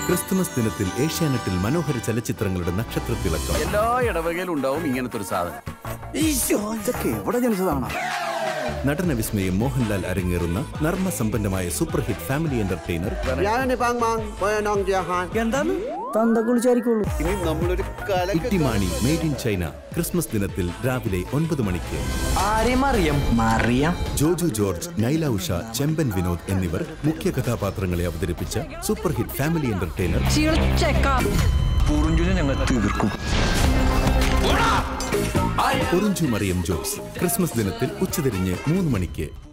Christmas ദിനത്തിൽ ഏഷ്യാനെറ്റിൽ മനോഹര ചലച്ചിത്രങ്ങളുടെ നക്ഷത്രത്തിളക്കം എല്ലാ ഇടവകയിലും ഉണ്ടാവും ഇങ്ങനത്തെ ഒരു സാധനം ഇതൊക്കെ എവിടെ ജനിച്ചതാണ് നടന വിസ്മയം മോഹൻലാൽ അരങ്ങേറുന്ന നർമ്മസമ്പന്നമായ സൂപ്പർ ഹിറ്റ് ഫാമിലി എന്റർടൈനർ 要你帮忙，我要弄点汗。 എന്താണ് തന്ത കുളിച്ചായിരിക്കുള്ളൂ ഇനി നമ്മളൊരു കല Ittymaani made in China Christmas ദിനത്തിൽ രാവിലെ ഒൻപത് മണിക്ക് ആരെയും അറിയാം മറിയാം ജോജു ജോർജ് നൈല ഉഷ ചെമ്പൻ വിനോദ് എന്നിവർ മുഖ്യ കഥാപാത്രങ്ങളെ അവതരിപ്പിച്ച സൂപ്പർ ഹിറ്റ് ഫാമിലി എന്റർടൈനർ പൂറുഞ്ചുനെ ഞങ്ങൾ തീർക്കും കുറിഞ്ചു മറിയം ജോസ് ക്രിസ്മസ് ദിനത്തിൽ ഉച്ചതിരിഞ്ഞ് മൂന്ന് മണിക്ക്